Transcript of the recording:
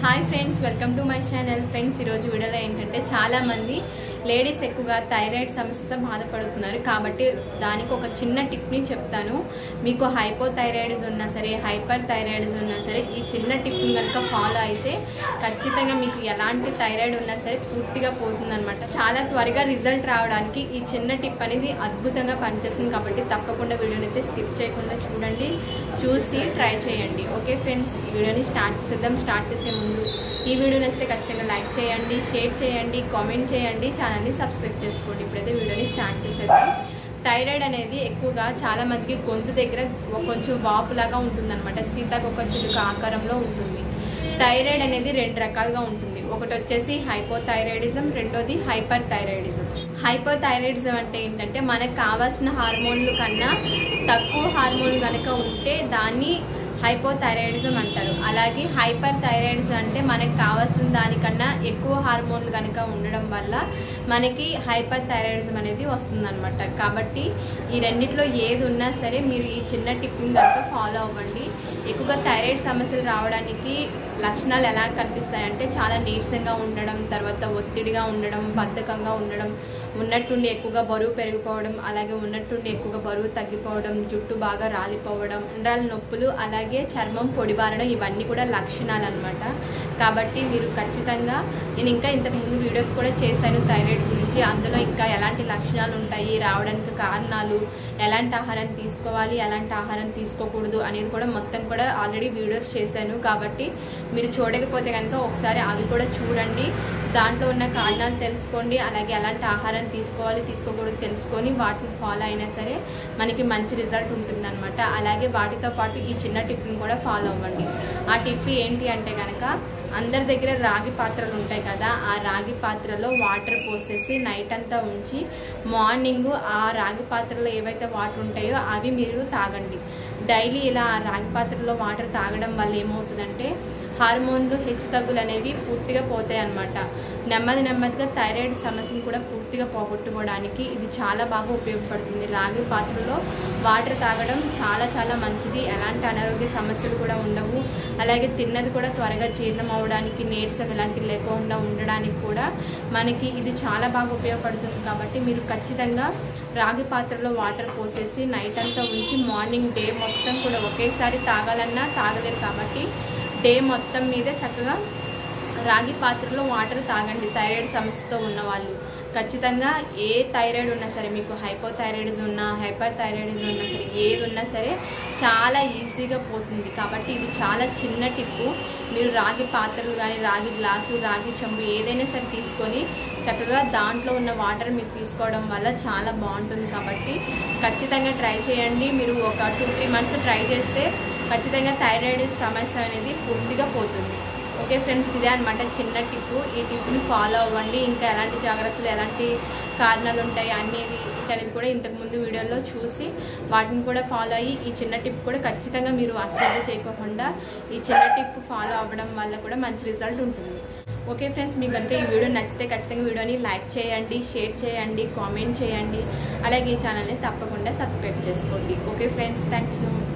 hi friends welcome to my channel friends ఈరోజు వీడియోలో ఏంటంటే చాలా మంది లేడీస్ ఎక్కువగా థైరాయిడ్ సమస్యతో బాధపడుతున్నారు కాబట్టి దానికి ఒక చిన్న టిప్ని చెప్తాను మీకు హైపో థైరాయిడ్స్ ఉన్నా సరే హైపర్ థైరాయిడ్స్ ఉన్నా సరే ఈ చిన్న టిప్ని కనుక ఫాలో అయితే ఖచ్చితంగా మీకు ఎలాంటి థైరాయిడ్ ఉన్నా సరే పూర్తిగా పోతుందన్నమాట చాలా త్వరగా రిజల్ట్ రావడానికి ఈ చిన్న టిప్ అనేది అద్భుతంగా పనిచేస్తుంది కాబట్టి తప్పకుండా వీడియోని అయితే స్కిప్ చేయకుండా చూడండి చూసి ట్రై చేయండి ఓకే ఫ్రెండ్స్ ఈ వీడియోని స్టార్ట్ చేద్దాం స్టార్ట్ చేసే ముందు ఈ వీడియోని వస్తే ఖచ్చితంగా లైక్ చేయండి షేర్ చేయండి కామెంట్ చేయండి ఛానల్ని సబ్స్క్రైబ్ చేసుకోండి ఇప్పుడైతే వీడియోని స్టార్ట్ చేసేద్దాం థైరాయిడ్ అనేది ఎక్కువగా చాలా మందికి గొంతు దగ్గర కొంచెం వాపులాగా ఉంటుందన్నమాట సీతాకొక చిలుక ఆకారంలో ఉంటుంది థైరాయిడ్ అనేది రెండు రకాలుగా ఉంటుంది ఒకటి వచ్చేసి హైపోథైరాయిడిజం రెండోది హైపర్ థైరాయిడిజం హైపోథైరాయిడిజం అంటే ఏంటంటే మనకు కావాల్సిన హార్మోన్లు కన్నా తక్కువ హార్మోన్లు కనుక ఉంటే దాన్ని హైపోథైరాయిడిజం అంటారు అలాగే హైపర్ థైరాయిడిజం అంటే మనకు కావాల్సిన దానికన్నా ఎక్కువ హార్మోన్లు కనుక ఉండడం వల్ల మనకి హైపర్ థైరాయిడిజం అనేది వస్తుందన్నమాట కాబట్టి ఈ రెండిట్లో ఏది ఉన్నా సరే మీరు ఈ చిన్న టిప్ని కనుక ఫాలో అవ్వండి ఎక్కువగా థైరాయిడ్ సమస్యలు రావడానికి లక్షణాలు ఎలా కనిపిస్తాయంటే చాలా నీరసంగా ఉండడం తర్వాత ఒత్తిడిగా ఉండడం బద్ధకంగా ఉండడం ఉన్నట్టుండి ఎక్కువగా బరువు పెరిగిపోవడం అలాగే ఉన్నట్టుండి ఎక్కువగా బరువు తగ్గిపోవడం జుట్టు బాగా రాలిపోవడం ఉండ్రాల నొప్పులు అలాగే చర్మం పొడిబారడం ఇవన్నీ కూడా లక్షణాలు అనమాట కాబట్టి మీరు ఖచ్చితంగా నేను ఇంకా ఇంతకు ముందు వీడియోస్ కూడా చేశాను థైరాయిడ్ గురించి అందులో ఇంకా ఎలాంటి లక్షణాలు ఉంటాయి రావడానికి కారణాలు ఎలాంటి ఆహారం తీసుకోవాలి ఎలాంటి ఆహారం తీసుకోకూడదు అనేది కూడా మొత్తం కూడా ఆల్రెడీ వీడియోస్ చేశాను కాబట్టి మీరు చూడకపోతే కనుక ఒకసారి అవి కూడా చూడండి దాంట్లో ఉన్న కారణాలు తెలుసుకోండి అలాగే ఎలాంటి ఆహారం తీసుకోవాలి తీసుకోకూడదు తెలుసుకొని వాటిని ఫాలో అయినా సరే మనకి మంచి రిజల్ట్ ఉంటుందన్నమాట అలాగే వాటితో పాటు ఈ చిన్న టిప్ని కూడా ఫాలో అవ్వండి ఆ టిప్ ఏంటి అంటే కనుక అందరి దగ్గర రాగి పాత్రలు ఉంటాయి కదా ఆ రాగి పాత్రలో వాటర్ పోసేసి నైట్ అంతా ఉంచి మార్నింగ్ ఆ రాగి పాత్రలో ఏవైతే వాటర్ ఉంటాయో అవి మీరు తాగండి డైలీ ఇలా ఆ రాగి పాత్రలో వాటర్ తాగడం వల్ల ఏమవుతుందంటే హార్మోన్లు హెచ్చు తగ్గులు అనేవి పూర్తిగా పోతాయి అన్నమాట నెమ్మది నెమ్మదిగా థైరాయిడ్ సమస్యను కూడా పూర్తిగా పోగొట్టుకోవడానికి ఇది చాలా బాగా ఉపయోగపడుతుంది రాగి పాత్రలో వాటర్ తాగడం చాలా చాలా మంచిది ఎలాంటి అనారోగ్య సమస్యలు కూడా ఉండవు అలాగే తిన్నది కూడా త్వరగా జీర్ణం అవ్వడానికి నీరసం ఇలాంటివి లేకుండా ఉండడానికి కూడా మనకి ఇది చాలా బాగా ఉపయోగపడుతుంది కాబట్టి మీరు ఖచ్చితంగా రాగి పాత్రలో వాటర్ పోసేసి నైట్ అంతా ఉంచి మార్నింగ్ డే మొత్తం కూడా ఒకేసారి తాగాలన్నా తాగలేరు కాబట్టి డే మొత్తం మీద చక్కగా రాగి పాత్రలో వాటర్ తాగండి థైరాయిడ్ సమస్యతో ఉన్నవాళ్ళు ఖచ్చితంగా ఏ థైరాయిడ్ ఉన్నా సరే మీకు హైపోథైరాయిడ్స్ ఉన్నా హైపర్ థైరాయిడ్స్ ఉన్నా సరే ఏది ఉన్నా సరే చాలా ఈజీగా పోతుంది కాబట్టి ఇది చాలా చిన్న టిప్పు మీరు రాగి పాత్రలు కానీ రాగి గ్లాసు రాగి చెంబు ఏదైనా సరే తీసుకొని చక్కగా దాంట్లో ఉన్న వాటర్ మీరు తీసుకోవడం వల్ల చాలా బాగుంటుంది కాబట్టి ఖచ్చితంగా ట్రై చేయండి మీరు ఒక టూ త్రీ మంత్స్ ట్రై చేస్తే ఖచ్చితంగా థైరాయిడ్ సమస్య అనేది పూర్తిగా పోతుంది ఓకే ఫ్రెండ్స్ ఇదే అనమాట చిన్న టిప్పు ఈ టిప్ని ఫాలో అవ్వండి ఇంకా ఎలాంటి జాగ్రత్తలు ఎలాంటి కారణాలు ఉంటాయి అనేది అనేది కూడా ఇంతకుముందు వీడియోలో చూసి వాటిని కూడా ఫాలో అయ్యి ఈ చిన్న టిప్ కూడా ఖచ్చితంగా మీరు అశ్రద్ధ చేయకోకుండా ఈ చిన్న టిప్ ఫాలో అవ్వడం వల్ల కూడా మంచి రిజల్ట్ ఉంటుంది ఓకే ఫ్రెండ్స్ మీకు కనుక ఈ వీడియో నచ్చితే ఖచ్చితంగా వీడియోని లైక్ చేయండి షేర్ చేయండి కామెంట్ చేయండి అలాగే ఈ ఛానల్ని తప్పకుండా సబ్స్క్రైబ్ చేసుకోండి ఓకే ఫ్రెండ్స్ థ్యాంక్ యూ